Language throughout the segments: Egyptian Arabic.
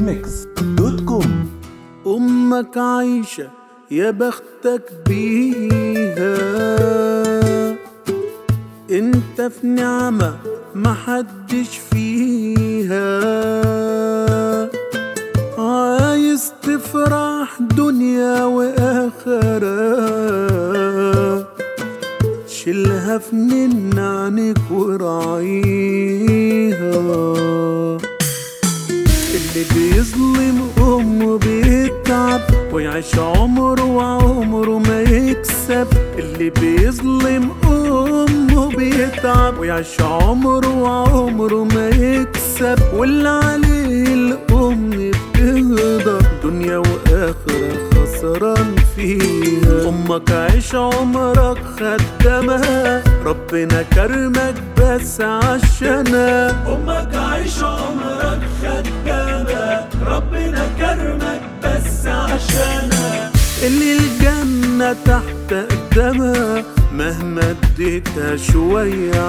ميكس دوت كوم أمك عايشة يا بختك بيها انت في نعمة محدش فيها عايز تفرح دنيا وآخرة شيلها في نن عنك وراعيها اللي بيظلم أمه بيتعب ويعيش عمره وعمره ما يكسب اللي بيظلم أمه بيتعب ويعيش عمره وعمره ما يكسب واللي عليه الأم بتهدر دنيا وآخرة خسران فيها أمك عيش عمرك خدمها ربنا كرمك بس عشانها أمك عيش عمرك خدمها ربنا كرمك بس عشانها اللي الجنة تحت قدمها مهما اديتها شوية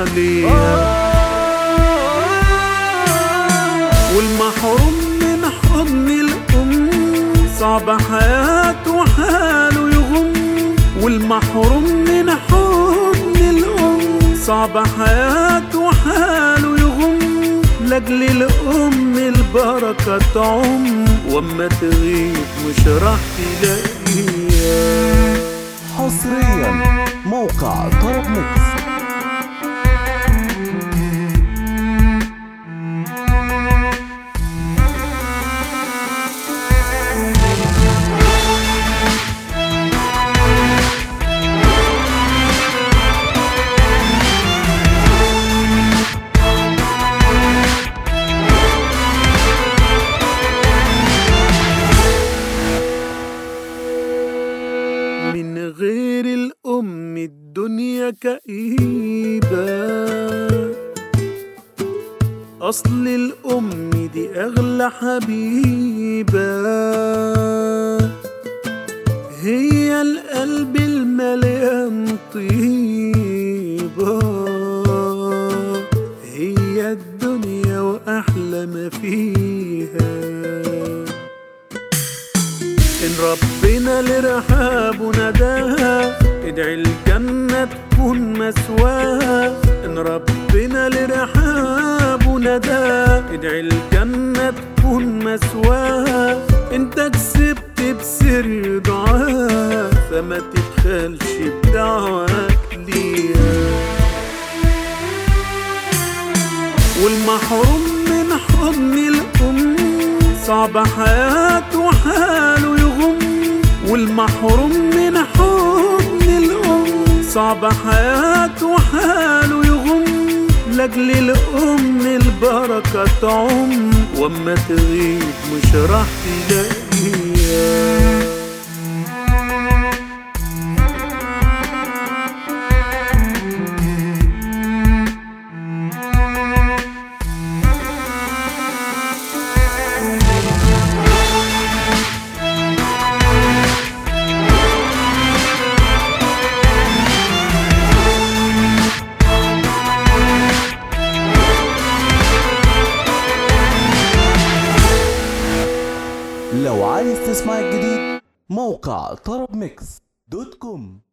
عليها والمحروم من حضن الأم صعب حياته حاله يغم والمحروم من حضن الأم صعب حياته حاله يغم لأجل الأم البركة تعم وأما تغيب مش راح تلاقيها حصريا موقع طرب ميكس من غير الأم الدنيا كئيبة أصل الأم دي أغلى حبيبة هي القلب المليان طيبة هي الدنيا وأحلى ما فيها إن ربنا لرحاب نداها ادعي الجنة تكون مسواها إن ربنا لرحاب نداها ادعي الجنة تكون مسواها انت كسبت بسر دعاها فما تبخلش بدعواك ليها والمحروم من حضن الأم صعب حياته حاله يغم والمحروم من حضن الأم صعب حياته حاله يغم لأجل الأم البركة تعم وأما تغيب مش راح تلاقيها لو عايز تسمع الجديد موقع طرب ميكس دوت كوم